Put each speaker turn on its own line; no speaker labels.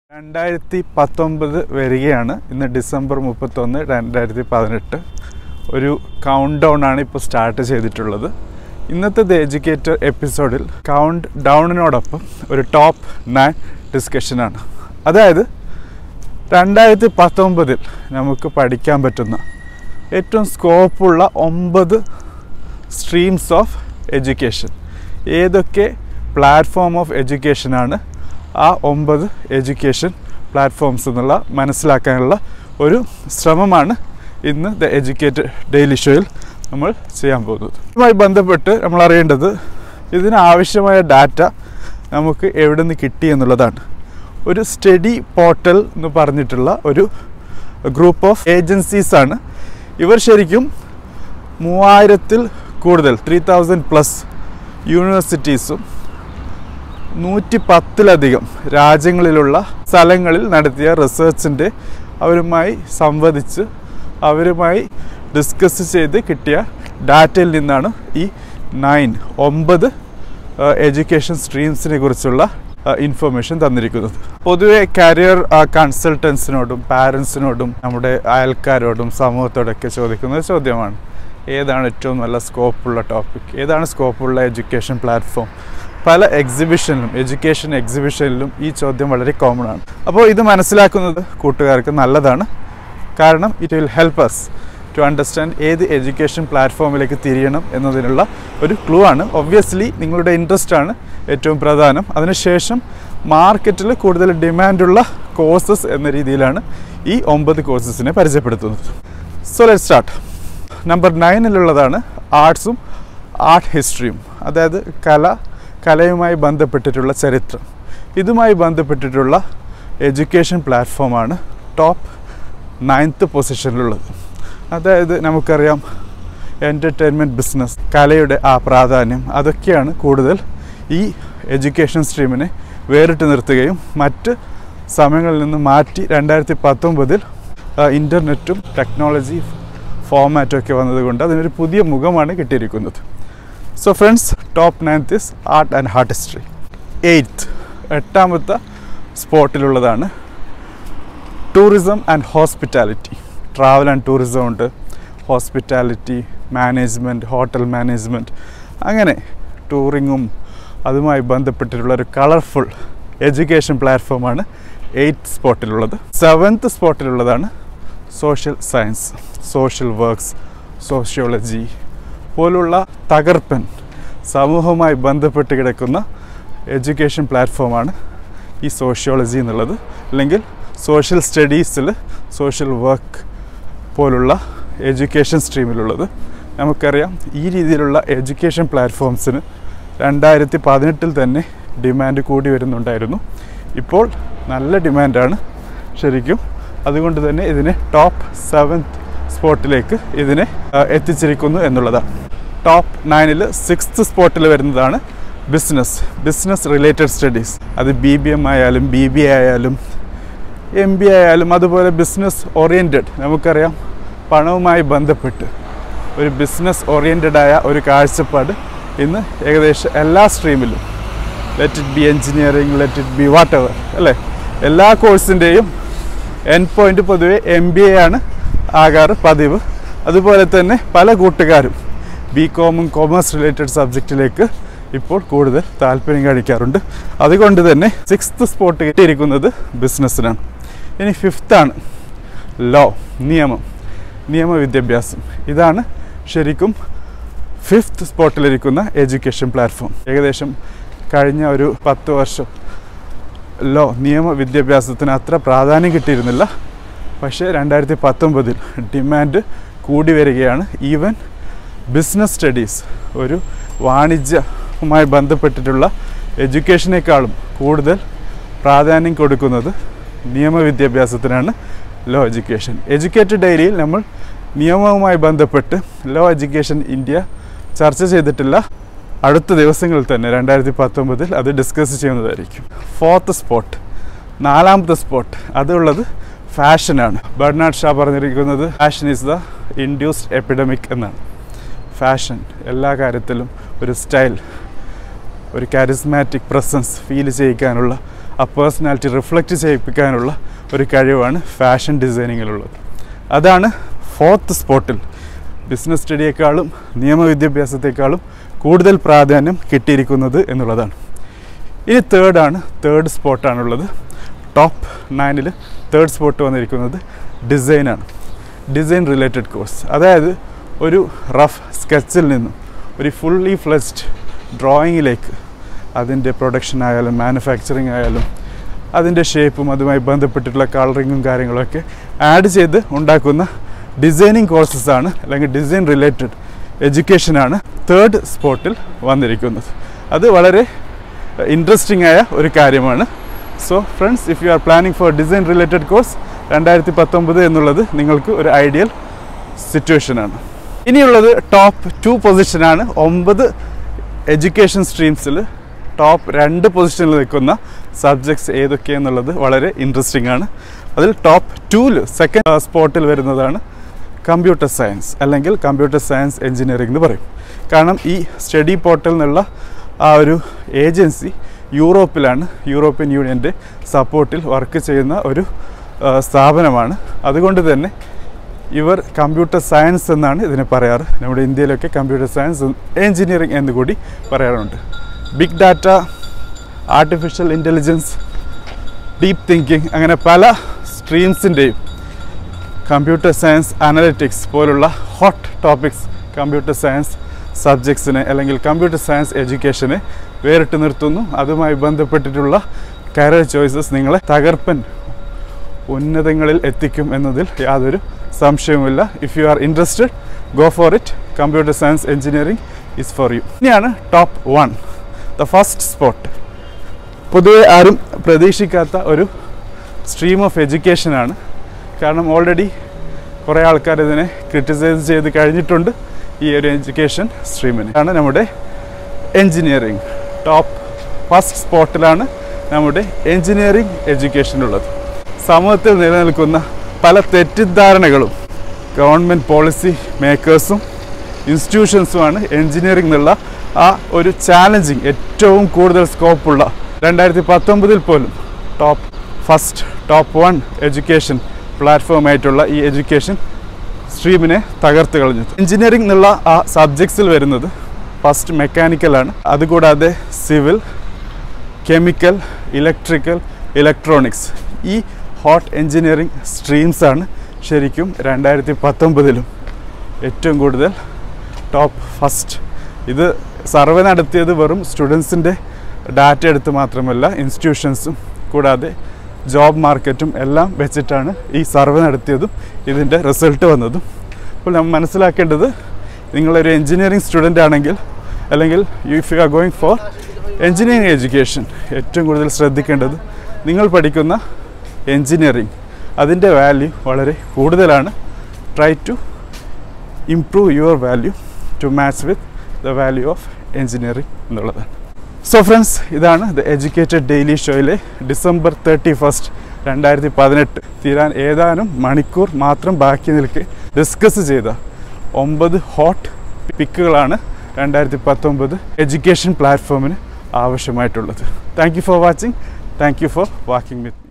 രണ്ടായിരത്തി പത്തൊമ്പത് വരികയാണ് ഇന്ന് ഡിസംബർ മുപ്പത്തൊന്ന് രണ്ടായിരത്തി പതിനെട്ട് ഒരു കൗണ്ട് ഡൗൺ ആണ് ഇപ്പോൾ സ്റ്റാർട്ട് ചെയ്തിട്ടുള്ളത് ഇന്നത്തെ ദ എഡ്യൂക്കേറ്റർ എപ്പിസോഡിൽ കൗണ്ട് ഡൗണിനോടൊപ്പം ഒരു ടോപ്പ് നയൻ ഡിസ്കഷനാണ് അതായത് രണ്ടായിരത്തി പത്തൊമ്പതിൽ നമുക്ക് പഠിക്കാൻ പറ്റുന്ന ഏറ്റവും സ്കോപ്പുള്ള ഒമ്പത് സ്ട്രീംസ് ഓഫ് എഡ്യൂക്കേഷൻ ഏതൊക്കെ പ്ലാറ്റ്ഫോം ഓഫ് എഡ്യൂക്കേഷനാണ് ആ ഒമ്പത് എഡ്യൂക്കേഷൻ പ്ലാറ്റ്ഫോംസ് എന്നുള്ള മനസ്സിലാക്കാനുള്ള ഒരു ശ്രമമാണ് ഇന്ന് ദ എഡ്യൂക്കേറ്റഡ് ഡെയിലി ഷോയിൽ നമ്മൾ ചെയ്യാൻ പോകുന്നത് ഇതുമായി ബന്ധപ്പെട്ട് നമ്മൾ അറിയേണ്ടത് ഇതിന് ആവശ്യമായ ഡാറ്റ നമുക്ക് എവിടെ നിന്ന് കിട്ടി എന്നുള്ളതാണ് ഒരു സ്റ്റഡി പോർട്ടൽ എന്ന് പറഞ്ഞിട്ടുള്ള ഒരു ഗ്രൂപ്പ് ഓഫ് ഏജൻസീസ് ആണ് ഇവർ ശരിക്കും മൂവായിരത്തിൽ കൂടുതൽ ത്രീ തൗസൻഡ് പ്ലസ് യൂണിവേഴ്സിറ്റീസും നൂറ്റി പത്തിലധികം രാജ്യങ്ങളിലുള്ള സ്ഥലങ്ങളിൽ നടത്തിയ റിസർച്ചിൻ്റെ അവരുമായി സംവദിച്ച് അവരുമായി ഡിസ്കസ് ചെയ്ത് കിട്ടിയ ഡാറ്റയിൽ നിന്നാണ് ഈ നയൻ ഒമ്പത് എഡ്യൂക്കേഷൻ സ്ട്രീംസിനെ കുറിച്ചുള്ള ഇൻഫർമേഷൻ തന്നിരിക്കുന്നത് പൊതുവെ കരിയർ കൺസൾട്ടൻസിനോടും പാരൻസിനോടും നമ്മുടെ അയൽക്കാരോടും സമൂഹത്തോടൊക്കെ ചോദിക്കുന്ന ഒരു ചോദ്യമാണ് ഏതാണ് ഏറ്റവും നല്ല സ്കോപ്പുള്ള ടോപ്പിക് ഏതാണ് സ്കോപ്പുള്ള എഡ്യൂക്കേഷൻ പ്ലാറ്റ്ഫോം പല എക്സിബിഷനിലും എഡ്യൂക്കേഷൻ എക്സിബിഷനിലും ഈ ചോദ്യം വളരെ കോമൺ ആണ് അപ്പോൾ ഇത് മനസ്സിലാക്കുന്നത് കൂട്ടുകാർക്ക് നല്ലതാണ് കാരണം it will help us to understand ഏത് എഡ്യൂക്കേഷൻ പ്ലാറ്റ്ഫോമിലേക്ക് തിരിയണം എന്നതിനുള്ള ഒരു ക്ലൂ ആണ് ഒബ്വിയസ്ലി നിങ്ങളുടെ ഇൻട്രസ്റ്റ് ആണ് ഏറ്റവും പ്രധാനം അതിനുശേഷം മാർക്കറ്റിൽ കൂടുതൽ ഡിമാൻഡുള്ള കോഴ്സസ് എന്ന രീതിയിലാണ് ഈ ഒമ്പത് കോഴ്സസിനെ പരിചയപ്പെടുത്തുന്നത് സോ ലെറ്റ് സ്റ്റാർട്ട് നമ്പർ നയനിലുള്ളതാണ് ആർട്സും ആർട്ട് ഹിസ്റ്ററിയും അതായത് കല കലയുമായി ബന്ധപ്പെട്ടിട്ടുള്ള ചരിത്രം ഇതുമായി ബന്ധപ്പെട്ടിട്ടുള്ള എഡ്യൂക്കേഷൻ പ്ലാറ്റ്ഫോമാണ് ടോപ്പ് നയൻത്ത് പൊസിഷനിലുള്ളത് അതായത് നമുക്കറിയാം എൻ്റർടൈൻമെൻറ്റ് ബിസിനസ് കലയുടെ ആ പ്രാധാന്യം അതൊക്കെയാണ് കൂടുതൽ ഈ എഡ്യൂക്കേഷൻ സ്ട്രീമിനെ വേറിട്ട് നിർത്തുകയും മറ്റ് സമയങ്ങളിൽ നിന്ന് മാറ്റി രണ്ടായിരത്തി പത്തൊമ്പതിൽ ഇൻ്റർനെറ്റും ടെക്നോളജി ഫോമാറ്റും ഒക്കെ വന്നതുകൊണ്ട് അതിനൊരു പുതിയ മുഖമാണ് കിട്ടിയിരിക്കുന്നത് so friends top ninth is art and heart history eighth എട്ടാമത്തെ സ്പോട്ടിലുള്ളതാണ് tourism and hospitality travel and tourism ഉണ്ട് ഹോസ്പിറ്റാലിറ്റി മാനേജ്മെൻറ്റ് ഹോട്ടൽ മാനേജ്മെൻറ്റ് അങ്ങനെ ടൂറിങ്ങും അതുമായി ബന്ധപ്പെട്ടിട്ടുള്ള ഒരു കളർഫുൾ എഡ്യൂക്കേഷൻ പ്ലാറ്റ്ഫോമാണ് എയ്ത്ത് സ്പോട്ടിലുള്ളത് സെവൻത്ത് സ്പോട്ടിലുള്ളതാണ് social science social works sociology പോലുള്ള തകർപ്പൻ സമൂഹവുമായി ബന്ധപ്പെട്ട് കിടക്കുന്ന എഡ്യൂക്കേഷൻ പ്ലാറ്റ്ഫോമാണ് ഈ സോഷ്യോളജി എന്നുള്ളത് അല്ലെങ്കിൽ സോഷ്യൽ സ്റ്റഡീസിൽ സോഷ്യൽ വർക്ക് പോലുള്ള എഡ്യൂക്കേഷൻ സ്ട്രീമിലുള്ളത് നമുക്കറിയാം ഈ രീതിയിലുള്ള എഡ്യൂക്കേഷൻ പ്ലാറ്റ്ഫോംസിന് രണ്ടായിരത്തി പതിനെട്ടിൽ തന്നെ ഡിമാൻഡ് കൂടി വരുന്നുണ്ടായിരുന്നു ഇപ്പോൾ നല്ല ഡിമാൻഡാണ് ശരിക്കും അതുകൊണ്ട് തന്നെ ഇതിനെ ടോപ്പ് സെവൻത്ത് സ്പോട്ടിലേക്ക് ഇതിനെ എത്തിച്ചിരിക്കുന്നു എന്നുള്ളതാണ് ടോപ്പ് നയനിൽ സിക്സ്ത് സ്പോട്ടിൽ വരുന്നതാണ് ബിസിനസ് ബിസിനസ് റിലേറ്റഡ് സ്റ്റഡീസ് അത് ബി ബി എം ആയാലും ബി ബി എ ആയാലും എം ബി ആയാലും അതുപോലെ ബിസിനസ് ഓറിയൻറ്റഡ് നമുക്കറിയാം പണവുമായി ബന്ധപ്പെട്ട് ഒരു ബിസിനസ് ഓറിയൻറ്റഡ് ആയ ഒരു കാഴ്ചപ്പാട് ഇന്ന് ഏകദേശം എല്ലാ സ്ട്രീമിലും let it be engineering let it be whatever അല്ലേ എല്ലാ കോഴ്സിൻ്റെയും എൻ പോയിൻ്റ് പൊതുവെ എം ബി എ ആണ് ആകാറ് പതിവ് അതുപോലെ തന്നെ പല കൂട്ടുകാരും ബി കോമും കോമേഴ്സ് റിലേറ്റഡ് സബ്ജക്റ്റിലേക്ക് ഇപ്പോൾ കൂടുതൽ താല്പര്യം കാണിക്കാറുണ്ട് അതുകൊണ്ട് തന്നെ സിക്സ്ത് സ്പോട്ട് കിട്ടിയിരിക്കുന്നത് ബിസിനസ്സിനാണ് ഇനി ഫിഫ്ത്താണ് ലോ നിയമം നിയമവിദ്യാഭ്യാസം ഇതാണ് ശരിക്കും ഫിഫ്ത്ത് സ്പോട്ടിലിരിക്കുന്ന എഡ്യൂക്കേഷൻ പ്ലാറ്റ്ഫോം ഏകദേശം കഴിഞ്ഞ ഒരു പത്ത് വർഷം ലോ നിയമ വിദ്യാഭ്യാസത്തിന് അത്ര പ്രാധാന്യം കിട്ടിയിരുന്നില്ല പക്ഷേ രണ്ടായിരത്തി പത്തൊമ്പതിൽ ഡിമാൻഡ് കൂടി വരികയാണ് ഈവൻ ബിസിനസ് സ്റ്റഡീസ് ഒരു വാണിജ്യവുമായി ബന്ധപ്പെട്ടിട്ടുള്ള എഡ്യൂക്കേഷനേക്കാളും കൂടുതൽ പ്രാധാന്യം കൊടുക്കുന്നത് നിയമവിദ്യാഭ്യാസത്തിനാണ് ലോ എഡ്യൂക്കേഷൻ എഡ്യൂക്കേറ്റഡ് ഡയറിയിൽ നമ്മൾ നിയമവുമായി ബന്ധപ്പെട്ട് ലോ എഡ്യൂക്കേഷൻ ഇന്ത്യ ചർച്ച ചെയ്തിട്ടില്ല അടുത്ത ദിവസങ്ങളിൽ തന്നെ രണ്ടായിരത്തി പത്തൊമ്പതിൽ അത് ഡിസ്കസ് ചെയ്യുന്നതായിരിക്കും ഫോർത്ത് സ്പോട്ട് നാലാമത്തെ സ്പോട്ട് അതുള്ളത് ഫാഷനാണ് ബർണാഡ് ഷാ പറഞ്ഞിരിക്കുന്നത് fashion is the induced epidemic എന്നാണ് ഫാഷൻ എല്ലാ കാര്യത്തിലും ഒരു സ്റ്റൈൽ ഒരു കാരിസ്മാറ്റിക് പ്രസൻസ് ഫീൽ ചെയ്യിക്കാനുള്ള ആ പേഴ്സണാലിറ്റി റിഫ്ലക്റ്റ് ചെയ്യിപ്പിക്കാനുള്ള ഒരു കഴിവാണ് ഫാഷൻ ഡിസൈനിങ്ങിലുള്ളത് അതാണ് ഫോർത്ത് സ്പോട്ടിൽ ബിസിനസ് സ്റ്റഡിയേക്കാളും നിയമവിദ്യാഭ്യാസത്തെക്കാളും കൂടുതൽ പ്രാധാന്യം കിട്ടിയിരിക്കുന്നത് എന്നുള്ളതാണ് ഇനി തേർഡാണ് തേർഡ് സ്പോട്ടാണുള്ളത് ടോപ്പ് നയനിൽ തേർഡ് സ്പോട്ട് വന്നിരിക്കുന്നത് ഡിസൈനാണ് ഡിസൈൻ റിലേറ്റഡ് കോഴ്സ് അതായത് ഒരു റഫ് സ്കെച്ചിൽ നിന്നും ഒരു ഫുള്ളി ഫ്ലെസ്ഡ് ഡ്രോയിങ്ങിലേക്ക് അതിൻ്റെ പ്രൊഡക്ഷൻ ആയാലും മാനുഫാക്ചറിങ് ആയാലും അതിൻ്റെ ഷേപ്പും അതുമായി ബന്ധപ്പെട്ടിട്ടുള്ള കളറിങ്ങും കാര്യങ്ങളൊക്കെ ആഡ് ചെയ്ത് ഉണ്ടാക്കുന്ന ഡിസൈനിങ് കോഴ്സസ് ആണ് അല്ലെങ്കിൽ ഡിസൈൻ റിലേറ്റഡ് എഡ്യൂക്കേഷനാണ് തേർഡ് സ്പോട്ടിൽ വന്നിരിക്കുന്നത് അത് വളരെ ഇൻട്രസ്റ്റിംഗ് ആയ ഒരു കാര്യമാണ് so friends if you are planning for design related course രണ്ടായിരത്തി പത്തൊമ്പത് എന്നുള്ളത് നിങ്ങൾക്ക് ഒരു ഐഡിയൽ സിറ്റുവേഷനാണ് ഇനിയുള്ളത് ടോപ്പ് ടു പൊസിഷനാണ് ഒമ്പത് എഡ്യൂക്കേഷൻ സ്ട്രീംസിൽ ടോപ്പ് രണ്ട് പൊസിഷനിൽ നിൽക്കുന്ന സബ്ജക്ട്സ് ഏതൊക്കെയെന്നുള്ളത് വളരെ ഇൻട്രസ്റ്റിംഗ് ആണ് അതിൽ ടോപ്പ് ടൂവിൽ സെക്കൻഡ് സ്പോട്ടിൽ വരുന്നതാണ് കമ്പ്യൂട്ടർ സയൻസ് അല്ലെങ്കിൽ കമ്പ്യൂട്ടർ സയൻസ് എഞ്ചിനീയറിംഗ് എന്ന് പറയും കാരണം ഈ സ്റ്റഡി പോർട്ടൽ എന്നുള്ള ആ ഒരു ഏജൻസി യൂറോപ്പിലാണ് യൂറോപ്യൻ യൂണിയൻ്റെ സപ്പോർട്ടിൽ വർക്ക് ചെയ്യുന്ന ഒരു ആ, സ്ഥാപനമാണ് അതുകൊണ്ട് തന്നെ ഇവർ കമ്പ്യൂട്ടർ സയൻസ് എന്നാണ് ഇതിനെ പറയാറ് നമ്മുടെ ഇന്ത്യയിലൊക്കെ കമ്പ്യൂട്ടർ സയൻസ് എഞ്ചിനീയറിംഗ് എന്ന് കൂടി പറയാറുണ്ട് big data artificial intelligence deep thinking അങ്ങനെ പല സ്ട്രീംസിൻ്റെയും കമ്പ്യൂട്ടർ സയൻസ് അനലിറ്റിക്സ് പോലുള്ള ഹോട്ട് ടോപ്പിക്സ് കമ്പ്യൂട്ടർ സയൻസ് സബ്ജക്ട്സിനെ അല്ലെങ്കിൽ കമ്പ്യൂട്ടർ സയൻസ് എഡ്യൂക്കേഷനെ വേറിട്ട് നിർത്തുന്നു അതുമായി ബന്ധപ്പെട്ടിട്ടുള്ള കരിയർ ചോയ്സസ് നിങ്ങളെ തകർപ്പൻ ഉന്നതങ്ങളിൽ എത്തിക്കും എന്നതിൽ യാതൊരു സംശയവുമില്ല if you are interested go for it computer science engineering is for you ഇനിയാണ് top one the first spot പൊതുവെ ആരും പ്രതീക്ഷിക്കാത്ത ഒരു സ്ട്രീം ഓഫ് എഡ്യൂക്കേഷനാണ് കാരണം ഓൾറെഡി കുറേ ആൾക്കാർ ഇതിനെ ക്രിറ്റിസൈസ് ചെയ്ത് കഴിഞ്ഞിട്ടുണ്ട് ഈ ഒരു എഡ്യൂക്കേഷൻ സ്ട്രീമിന് ആണ് നമ്മുടെ എൻജിനീയറിംഗ് ടോപ്പ് ഫസ്റ്റ് സ്പോട്ടിലാണ് നമ്മുടെ എൻജിനീയറിംഗ് എഡ്യൂക്കേഷൻ ഉള്ളത് സമൂഹത്തിൽ നിലനിൽക്കുന്ന പല തെറ്റിദ്ധാരണകളും ഗവൺമെൻറ് പോളിസി മേക്കേഴ്സും ഇൻസ്റ്റിറ്റ്യൂഷൻസുമാണ് എൻജിനീയറിംഗ് എന്നുള്ള ആ ഒരു ചാലഞ്ചിങ് ഏറ്റവും കൂടുതൽ സ്കോപ്പുള്ള രണ്ടായിരത്തി പത്തൊമ്പതിൽ പോലും top first top one education പ്ലാറ്റ്ഫോമായിട്ടുള്ള ഈ എഡ്യൂക്കേഷൻ സ്ട്രീമിനെ തകർത്ത് കളഞ്ഞു എഞ്ചിനീയറിംഗ് എന്നുള്ള ആ സബ്ജക്ട്സിൽ വരുന്നത് ഫസ്റ്റ് മെക്കാനിക്കലാണ് അതുകൂടാതെ സിവിൽ കെമിക്കൽ ഇലക്ട്രിക്കൽ ഇലക്ട്രോണിക്സ് ഈ ഹോട്ട് എഞ്ചിനീയറിംഗ് സ്ട്രീംസാണ് ശരിക്കും രണ്ടായിരത്തി പത്തൊമ്പതിലും ഏറ്റവും കൂടുതൽ ടോപ്പ് ഫസ്റ്റ് ഇത് സർവേ നടത്തിയത് വെറും സ്റ്റുഡൻസിൻ്റെ ഡാറ്റ എടുത്ത് മാത്രമല്ല ഇൻസ്റ്റിറ്റ്യൂഷൻസും കൂടാതെ ജോബ് മാർക്കറ്റും എല്ലാം വെച്ചിട്ടാണ് ഈ സർവേ നടത്തിയതും ഇതിൻ്റെ റിസൾട്ട് വന്നതും അപ്പോൾ നമ്മൾ മനസ്സിലാക്കേണ്ടത് നിങ്ങളൊരു എൻജിനീയറിംഗ് സ്റ്റുഡൻ്റ് ആണെങ്കിൽ അല്ലെങ്കിൽ if you are going for engineering education ഏറ്റവും കൂടുതൽ ശ്രദ്ധിക്കേണ്ടത് നിങ്ങൾ പഠിക്കുന്ന എൻജിനീയറിംഗ് അതിൻ്റെ വാല്യൂ വളരെ കൂടുതലാണ് try to improve your value to match with the value of engineering എന്നുള്ളതാണ് സോ ഫ്രണ്ട്സ് ഇതാണ് ദ എഡ്യൂക്കേറ്റഡ് ഡെയിലി ഷോയിലെ ഡിസംബർ തേർട്ടി ഫസ്റ്റ് രണ്ടായിരത്തി പതിനെട്ട് തീരാൻ ഏതാനും മണിക്കൂർ മാത്രം ബാക്കി നിൽക്കെ ഡിസ്കസ് ചെയ്ത ഒമ്പത് ഹോട്ട് പിക്കുകളാണ് രണ്ടായിരത്തി പത്തൊമ്പത് എഡ്യൂക്കേഷൻ പ്ലാറ്റ്ഫോമിന് ആവശ്യമായിട്ടുള്ളത് thank you for watching thank you for walking with